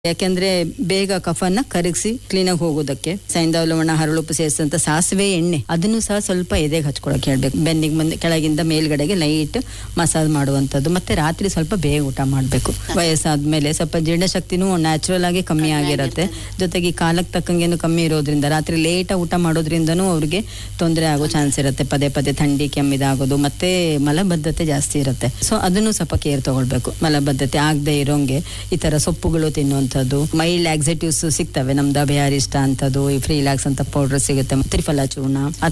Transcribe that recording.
ಯಾಕೆಂದ್ರೆ ಬೇಗ ಕಫನ್ನ ಕರಗಿಸಿ ಕ್ಲೀನಾಗಿ ಹೋಗೋದಕ್ಕೆ ಸೈಂಧವ ಲವಣ ಹರಳುಪ್ಪು ಸೇರಿಸಿದಂತ ಸಾಸಿವೆ ಎಣ್ಣೆ ಅದನ್ನು ಸಹ ಸ್ವಲ್ಪ ಎದೆಗೆ ಹಚ್ಕೊಳಕ್ ಹೇಳ್ಬೇಕು ಬೆನ್ನಿಗೆ ಮುಂದೆ ಕೆಳಗಿಂದ ಮೇಲ್ಗಡೆಗೆ ಲೈಟ್ ಮಸಾಜ್ ಮಾಡುವಂತದ್ದು ಮತ್ತೆ ರಾತ್ರಿ ಸ್ವಲ್ಪ ಬೇಗ ಊಟ ಮಾಡಬೇಕು ವಯಸ್ಸಾದ್ಮೇಲೆ ಸ್ವಲ್ಪ ಜೀರ್ಣಶಕ್ತಿನೂ ನ್ಯಾಚುರಲ್ ಆಗಿ ಕಮ್ಮಿ ಆಗಿರುತ್ತೆ ಜೊತೆಗೆ ಈ ಕಾಲಕ್ಕೆ ತಕ್ಕಂಗೇನು ಕಮ್ಮಿ ಇರೋದ್ರಿಂದ ರಾತ್ರಿ ಲೇಟ್ ಊಟ ಮಾಡೋದ್ರಿಂದನೂ ಅವ್ರಿಗೆ ತೊಂದರೆ ಆಗೋ ಚಾನ್ಸ್ ಇರುತ್ತೆ ಪದೇ ಪದೇ ಥಂಡಿ ಕೆಮ್ಮಿದಾಗೋದು ಮತ್ತೆ ಮಲಬದ್ಧತೆ ಜಾಸ್ತಿ ಇರುತ್ತೆ ಸೊ ಅದನ್ನು ಸ್ವಲ್ಪ ಕೇರ್ ತಗೊಳ್ಬೇಕು ಮಲಬದ್ಧತೆ ಆಗದೆ ಇರೋಂಗೆ ಈ ತರ ಸೊಪ್ಪುಗಳು ತಿನ್ನುವಂಥದ್ದು ಮೈಲ್ಡ್ ಆಕ್ಸಿಟಿವ್ಸ್ ಸಿಗ್ತವೆ ನಮ್ದು ಅಭಯಾರಿಷ್ಟ ಅಂತದ್ದು ಈ ಫ್ರೀಲಾಕ್ಸ್ ಅಂತ ಪೌಡರ್ ಸಿಗುತ್ತೆ ತ್ರಿಫಲ ಚೂರ್ಣ ಆ